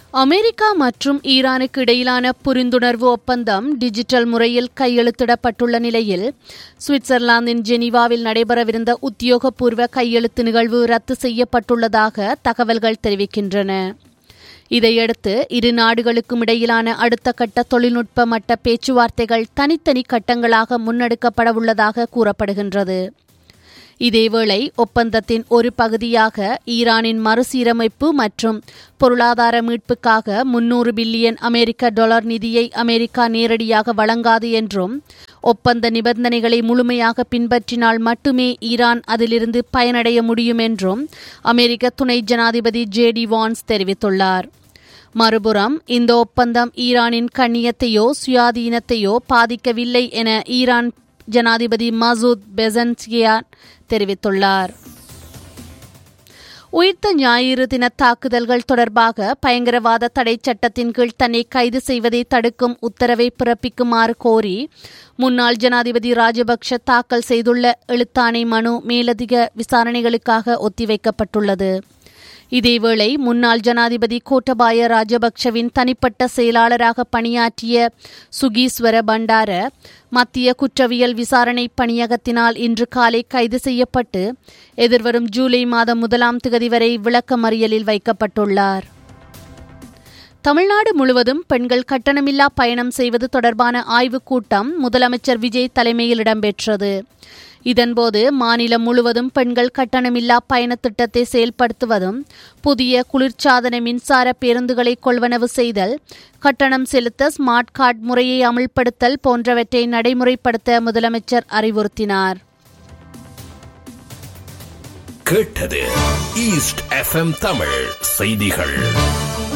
America மற்றும் ஈரானுக்கு இடையிலான புரிந்துணர்வு ஒப்பந்தம் டிஜிட்டல் முறையில் கையெழுத்திடப்பட்டுள்ள நிலையில் சுவிட்சர்லாந்தின் ஜெனீவாவில் நடைபெறவிருந்த உத்தியோகபூர்வ கையெழுத்து நிகழ்வு ரத்து செய்யப்பட்டுள்ளதாக தகவல்கள் தெரிவிக்கின்றன இதையடுத்து இரு நாடுகளுக்கும் இடையிலான அடுத்த கட்ட தொழில்நுட்ப மட்ட பேச்சுவார்த்தைகள் தனித்தனி கட்டங்களாக முன்னெடுக்கப்படவுள்ளதாக கூறப்படுகின்றது இதேவேளை ஒப்பந்தத்தின் ஒரு பகுதியாக ஈரானின் மறுசீரமைப்பு மற்றும் பொருளாதார மீட்புக்காக முன்னூறு பில்லியன் அமெரிக்க டாலர் நிதியை அமெரிக்கா நேரடியாக வழங்காது என்றும் ஒப்பந்த நிபந்தனைகளை முழுமையாக பின்பற்றினால் மட்டுமே ஈரான் அதிலிருந்து பயனடைய முடியும் என்றும் அமெரிக்க துணை ஜனாதிபதி ஜே டி வான்ஸ் தெரிவித்துள்ளார் மறுபுறம் இந்த ஒப்பந்தம் ஈரானின் கண்ணியத்தையோ சுயாதீனத்தையோ பாதிக்கவில்லை என ஈரான் ஜனாதிபதி மசூத் பெசன்சியான் தெரிவித்துள்ளார் உயிர்த்த ஞாயிறு தின தாக்குதல்கள் தொடர்பாக பயங்கரவாத தடை சட்டத்தின் கீழ் தன்னை கைது செய்வதை தடுக்கும் உத்தரவை பிறப்பிக்குமாறு கோரி முன்னாள் ஜனாதிபதி ராஜபக்ஷ தாக்கல் செய்துள்ள எழுத்தாணை மனு மேலதிக விசாரணைகளுக்காக ஒத்திவைக்கப்பட்டுள்ளது இதேவேளை முன்னாள் ஜனாதிபதி கோட்டபாய ராஜபக்ஷவின் தனிப்பட்ட செயலாளராக பணியாற்றிய சுகீஸ்வர பண்டார மத்திய குற்றவியல் விசாரணை பணியகத்தினால் இன்று காலை கைது செய்யப்பட்டு எதிர்வரும் ஜூலை மாதம் முதலாம் திகதி வரை விளக்கமறியலில் வைக்கப்பட்டுள்ளார் தமிழ்நாடு முழுவதும் பெண்கள் கட்டணமில்லா பயணம் செய்வது தொடர்பான ஆய்வுக் கூட்டம் முதலமைச்சர் விஜய் தலைமையில் இடம்பெற்றது இதன்போது மாநிலம் முழுவதும் பெண்கள் கட்டணமில்லா பயண திட்டத்தை செயல்படுத்துவதும் புதிய குளிர்சாதன மின்சார பேருந்துகளை கொள்வனவு செய்தல் கட்டணம் செலுத்த ஸ்மார்ட் கார்டு முறையை அமல்படுத்தல் போன்றவற்றை நடைமுறைப்படுத்த முதலமைச்சர் அறிவுறுத்தினார் கேட்டது ஈஸ்ட் எஃப்எம் தமிழ் செய்திகள்